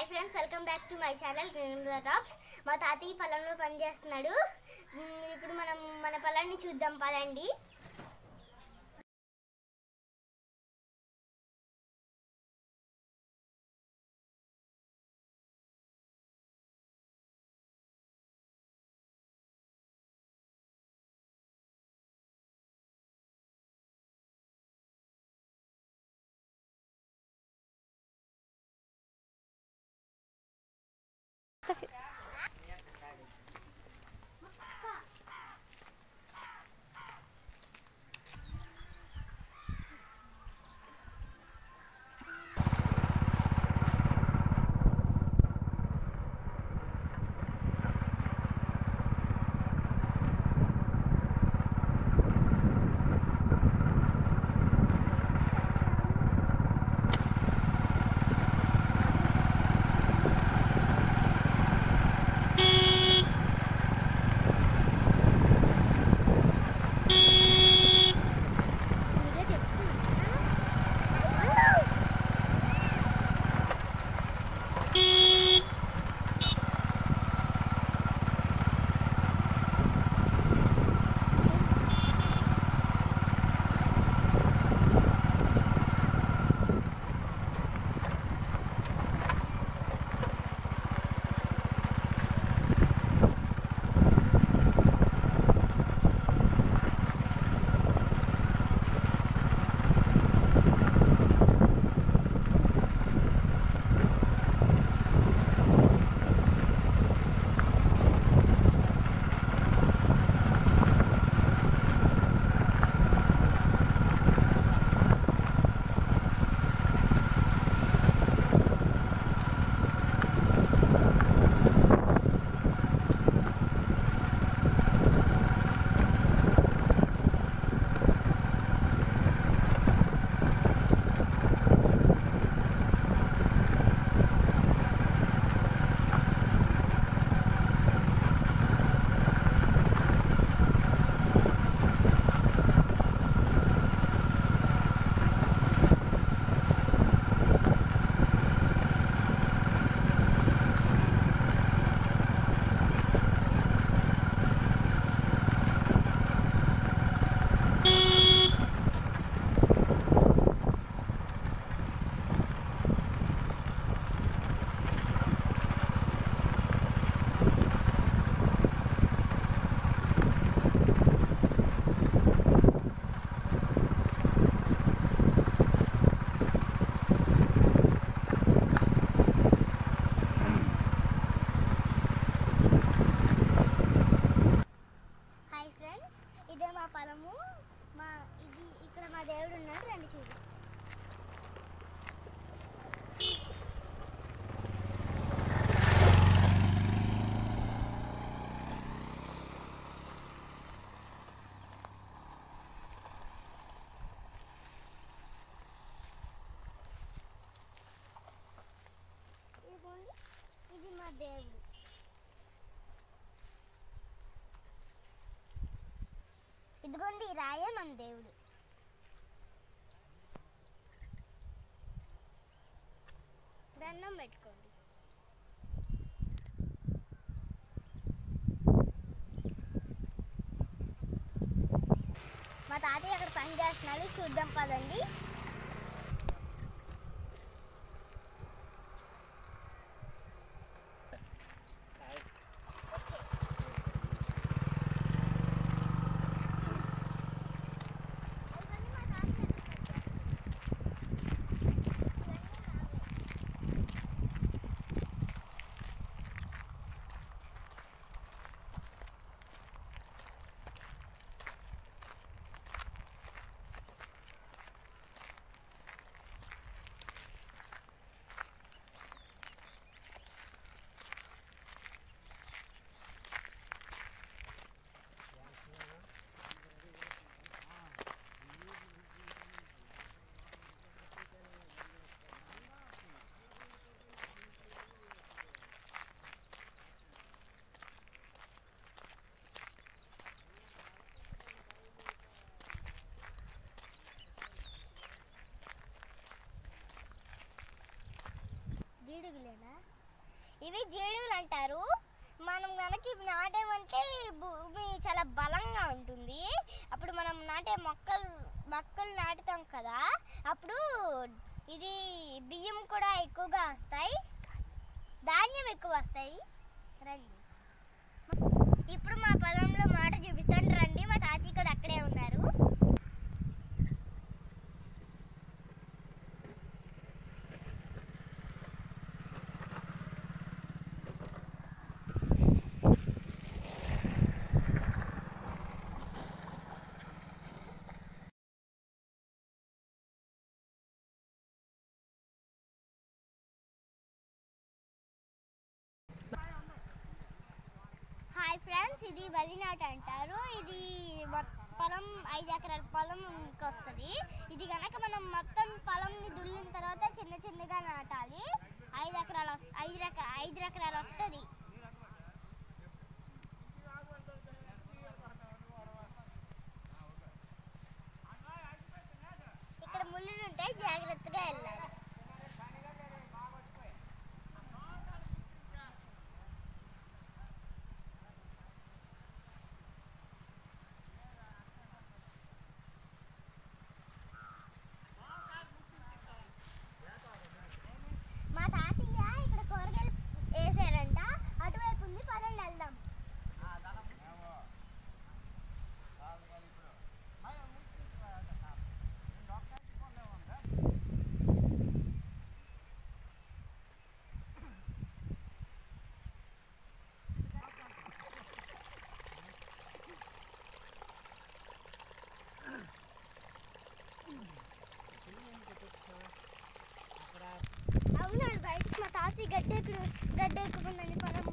Hi friends welcome back to my channel talks మా తాతయ్య పొలంలో పనిచేస్తున్నాడు ఉమ్, ఇప్పుడు మనం మన పొలాన్ని చూద్దాం పదండి హాయ్ ఫ్రెండ్స్ ఇదే మా పొలము మా ఇది ఇక్కడ మా దేవుడు ఉన్నాడు రండి చూడు ఇదిగోండి ఇది మా దేవుడు ఇదిగోండి ఈ రాయే మన దేవుడు దండం పెట్టుకోండి మా తాతయ్య అక్కడ పని చేస్తున్నాడు చూద్దాం పదండి ఇవన్నీ మా తాతయ్య ఇవన్నీ నావే. జీడుగులేనా ఇవి జీడులు అంటారు మనం కనుక ఇవి నాటేమంటే భూమి చాలా బలంగా ఉంటుంది అప్పుడు మనం నాటే మొక్కలు మొక్కలు నాటుతాం కదా అప్పుడు ఇది బియ్యం కూడా ఎక్కువగా వస్తాయి ధాన్యం ఎక్కువ వస్తాయి రండి ఇప్పుడు మా పొలంలో మాట చూపిస్తాను రండి మా తాతయ్య కూడా అక్కడే ఉన్నారు హాయ్ ఫ్రెండ్స్ ఇది వరినాట అంటారు ఇది మొ- పొలం ఐదు ఎకరాల పొలం వస్తుంది ఇది కనుక మనం మొత్తం పొలంని దుల్లిన తర్వాత చిన్న చిన్నగా నాటాలి ఐదు ఎకరాలు వస్- ఐదు రక ఐదు ఎకరాలు వస్తుంది ఇక్కడ ముళ్ళులు ఉంటాయి జాగ్రత్తగా వెళ్ళాలి మా తాతయ్య ఇక్కడ కూరగాయలు వేసారంట అటువైపు ఉంది పదండి వెళ్దాం అవునండి బయటకు మా తాతయ్య గడ్డి ఎక్కు గడ్డి ఎక్కుకుందండి పొలం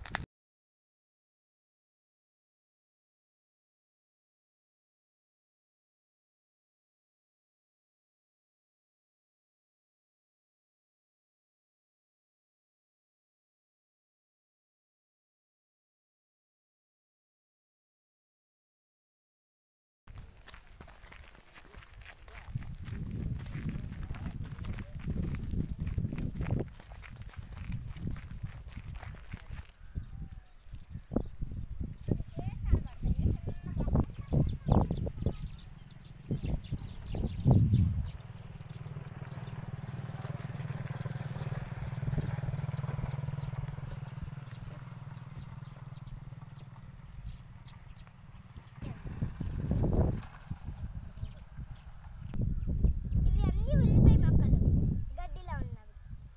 ఇవి అన్ని ఉల్లిపాయ మొక్కలు గడ్డిలో ఉన్నవి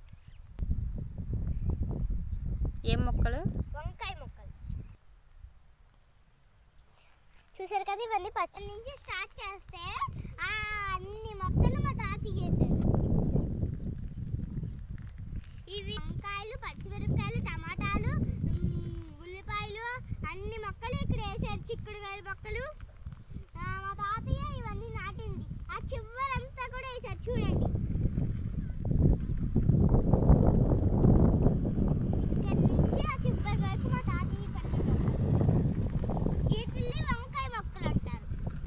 ఏం మొక్కలు వంకాయ మొక్కలు చూసారు కదా ఇవన్నీ పచ్చడి నుంచి స్టార్ట్ చేస్తే ఆ అన్ని మొక్కలు మా తాతయ్య చేశారు ఇవి వంకాయలు పచ్చిమిరపకాయలు టమాటాలు ఉమ్, ఉల్లిపాయలు అన్ని మొక్కలు ఇక్కడ వేసారు చిక్కుడుకాయల మొక్కలు ఆ, మా తాతయ్య ఇవన్నీ నాటింది ఆ చివరంతా కూడా వేసారు చూడండి ఇక్కడ నుంచి ఆ చివరి వరకు మా తాతయ్య పెట్టారు వీటిల్ని వంకాయ మొక్కలు అంటారు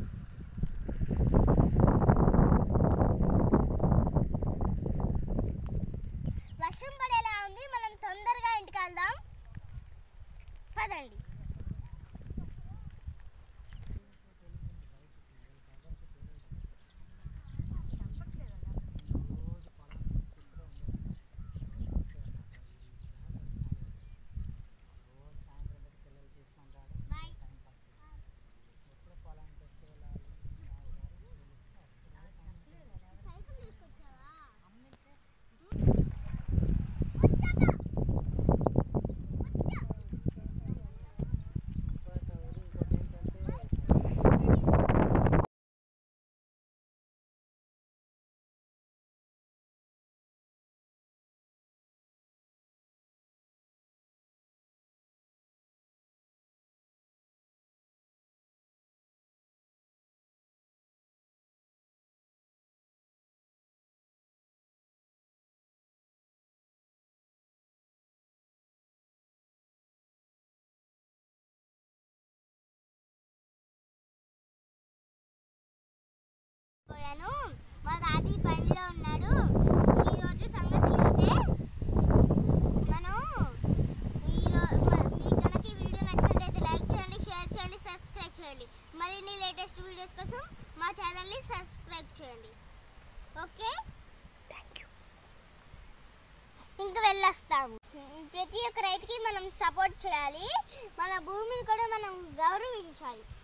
వర్షం పడేలా ఉంది మనం తొందరగా ఇంటికి వెళ్దాం పదండి బాయ్ సైకిల్ తీసుకొచ్చావా పోయాను మా తాతయ్య పనిలో ఉన్నాడు ఈరోజు సంగతి వింటే మనం చేస్తాము ప్రతి ఒక్క రైతుకి మనం సపోర్ట్ చేయాలి మన భూమిని కూడా మనం గౌరవించాలి